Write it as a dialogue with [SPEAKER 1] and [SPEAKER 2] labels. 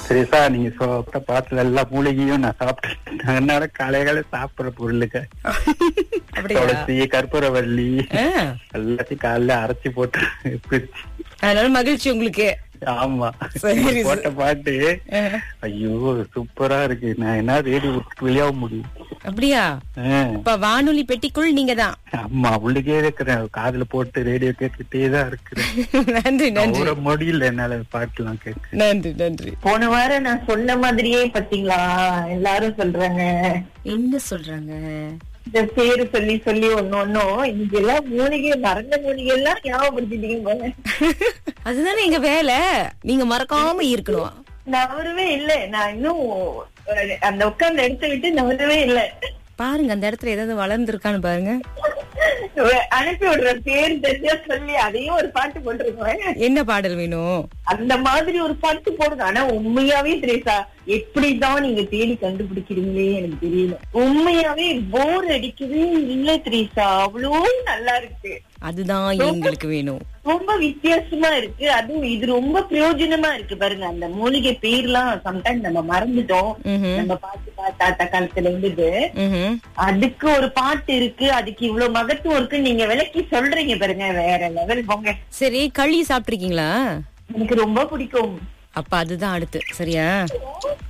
[SPEAKER 1] சரிசா நீங்க சாப்பிட்ட பாட்டுல எல்லா மூலிகையும் நான் சாப்பிட்டேன் அதனால காலையில சாப்பிடுற பொருளுக்கு
[SPEAKER 2] அப்படியா
[SPEAKER 1] துளசி கற்பூரவள்ளி
[SPEAKER 2] ஆ,
[SPEAKER 1] எல்லாத்தையும் காலைல அரைச்சி போட்டு பிரிச்சு.
[SPEAKER 2] அதனால மகிழ்ச்சி உங்களுக்கு
[SPEAKER 1] ஆமா
[SPEAKER 2] சரி, சரி.
[SPEAKER 1] போட்ட பாட்டு
[SPEAKER 2] ஆ,
[SPEAKER 1] ஐயோ சூப்பரா இருக்கு நான் என்ன ரேடியோ விட்டு வெளியாக முடியும்
[SPEAKER 2] அப்படியா
[SPEAKER 1] ஆ,
[SPEAKER 2] இப்ப வானொலி பெட்டிக்குள் நீங்க தான்
[SPEAKER 1] ஆமா உள்ளுக்கே இருக்கிறேன் காதுல போட்டு ரேடியோ கேட்டுட்டே தான் இருக்கிறேன்
[SPEAKER 2] நன்றி நன்றி
[SPEAKER 1] ஒரு முடியல என்னால பாட்டுலாம் கேட்க
[SPEAKER 2] நன்றி நன்றி
[SPEAKER 3] போன வாரம் நான் சொன்ன மாதிரியே பாத்தீங்களா எல்லாரும் சொல்றாங்க
[SPEAKER 2] என்ன சொல்றாங்க
[SPEAKER 3] இந்த பேரு சொல்லி சொல்லி ஒண்ணு ஒன்னும் இன்னைக்கு எல்லாம் மூலிகை மறந்த மூலிகை எல்லாம் ஞாபகப்படுத்திட்டீங்க போல
[SPEAKER 2] அதுதானே எங்க வேலை நீங்க மறக்காம இருக்கணும்
[SPEAKER 3] நவரவே இல்ல நான் இன்னும் அஹ், அந்த உட்கார்ந்து எடுத்து விட்டு நவரவே இல்ல
[SPEAKER 2] பாருங்க அந்த இடத்துல ஏதாவது வளர்ந்துருக்கான்னு பாருங்க
[SPEAKER 3] அனுப்பி விடுற பேர் தெரிஞ்சா சொல்லி அதையும் ஒரு பாட்டு போட்டிருக்கேன்
[SPEAKER 2] என்ன பாடல் வேணும்
[SPEAKER 3] அந்த மாதிரி ஒரு பாட்டு போடுங்க ஆனா உண்மையாவே திரேசா எப்படிதான் நீங்க தேடி கண்டுபிடிக்கிறீங்களே எனக்கு தெரியல உண்மையாவே போர் அடிக்கவே இல்ல திரேசா அவ்வளோ நல்லா இருக்கு
[SPEAKER 2] அதுதான் எங்களுக்கு வேணும்
[SPEAKER 3] ரொம்ப வித்தியாசமா இருக்கு அதுவும் இது ரொம்ப பிரயோஜனமா இருக்கு பாருங்க அந்த மூலிகை பேர்லாம் சம்டைம் நம்ம மறந்துட்டோம்
[SPEAKER 2] ம்ஹும்.
[SPEAKER 3] நம்ம பாட்டு தாத்தா காலத்துல இருந்தது
[SPEAKER 2] ம்ஹும்.
[SPEAKER 3] அதுக்கு ஒரு பாட்டு இருக்கு அதுக்கு இவ்வளவு மகத்துவம் இருக்கு நீங்க விளக்கி சொல்றீங்க பாருங்க வேற லெவல் போங்க
[SPEAKER 2] சரி களி சாப்பிட்டிருக்கீங்களா
[SPEAKER 3] எனக்கு ரொம்ப பிடிக்கும்
[SPEAKER 2] அப்ப அதுதான் அடுத்து சரியா